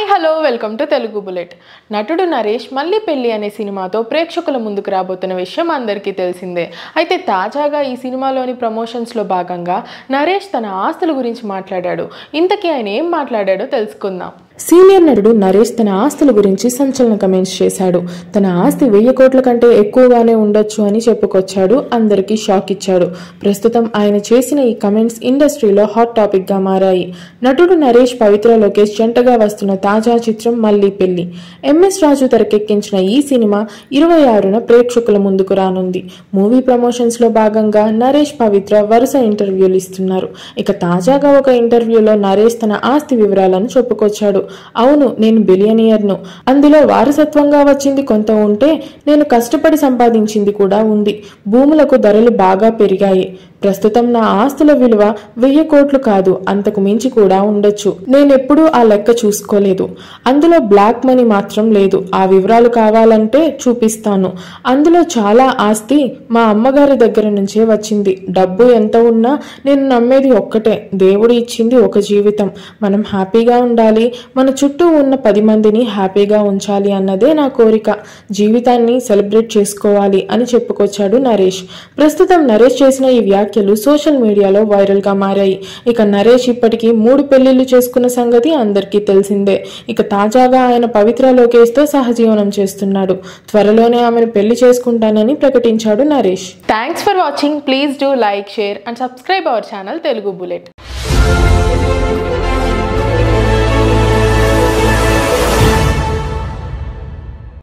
hello welcome to Telugu bullet నటుడు నరేష్ మళ్ళీ పెళ్లి అనే సినిమాతో ప్రేక్షకుల ముందుకు రాబోతున్న విషయం అందరికీ తెలిసిందే అయితే తాజాగా ఈ సినిమాలోని ప్రమోషన్స్లో భాగంగా నరేష్ తన ఆస్తుల గురించి మాట్లాడాడు ఇంతకీ ఆయన ఏం మాట్లాడాడో తెలుసుకుందాం సీనియర్ నటుడు నరేష్ తన ఆస్తుల గురించి సంచలన కమెంట్స్ చేశాడు తన ఆస్తి వెయ్యి కోట్ల కంటే ఎక్కువగానే ఉండొచ్చు అని చెప్పుకొచ్చాడు అందరికీ షాక్ ఇచ్చాడు ప్రస్తుతం ఆయన చేసిన ఈ కమెంట్స్ ఇండస్ట్రీలో హాట్ టాపిక్ గా మారాయి నటుడు నరేష్ పవిత్ర లోకేష్ జంటగా వస్తున్న తాజా చిత్రం మళ్ళీ పెళ్లి ఎంఎస్ రాజు తెరకెక్కించిన ఈ సినిమా ఇరవై ఆరున ప్రేక్షకుల ముందుకు రానుంది మూవీ ప్రమోషన్స్ లో భాగంగా నరేష్ పవిత్ర వరుస ఇంటర్వ్యూలు ఇస్తున్నారు ఇక తాజాగా ఒక ఇంటర్వ్యూలో నరేష్ తన ఆస్తి వివరాలను చెప్పుకొచ్చాడు అవును నేను బిలియనియర్ను అందులో వారసత్వంగా వచ్చింది కొంత ఉంటే నేను కష్టపడి సంపాదించింది కూడా ఉంది భూములకు ధరలు బాగా పెరిగాయి ప్రస్తుతం నా ఆస్తుల విలువ వెయ్యి కోట్లు కాదు అంతకు మించి కూడా ఉండొచ్చు నేనెప్పుడూ ఆ లెక్క చూసుకోలేదు అందులో బ్లాక్ మనీ మాత్రం లేదు ఆ వివరాలు కావాలంటే చూపిస్తాను అందులో చాలా ఆస్తి మా అమ్మగారి దగ్గర నుంచే వచ్చింది డబ్బు ఎంత ఉన్నా నేను నమ్మేది ఒక్కటే దేవుడు ఇచ్చింది ఒక జీవితం మనం హ్యాపీగా ఉండాలి మన చుట్టూ ఉన్న పది మందిని హ్యాపీగా ఉంచాలి అన్నదే నా కోరిక జీవితాన్ని సెలబ్రేట్ చేసుకోవాలి అని చెప్పుకొచ్చాడు నరేష్ ప్రస్తుతం నరేష్ చేసిన ఈ వ్యాఖ్యలు సోషల్ మీడియాలో వైరల్ గా మారాయి ఇక నరేష్ ఇప్పటికీ మూడు పెళ్లిళ్లు చేసుకున్న సంగతి అందరికీ తెలిసిందే ఇక తాజాగా ఆయన పవిత్ర లోకేష్ తో సహజీవనం చేస్తున్నాడు త్వరలోనే ఆమెను పెళ్లి చేసుకుంటానని ప్రకటించాడు Naresh thanks for watching please do like share and subscribe our channel Telugu bullet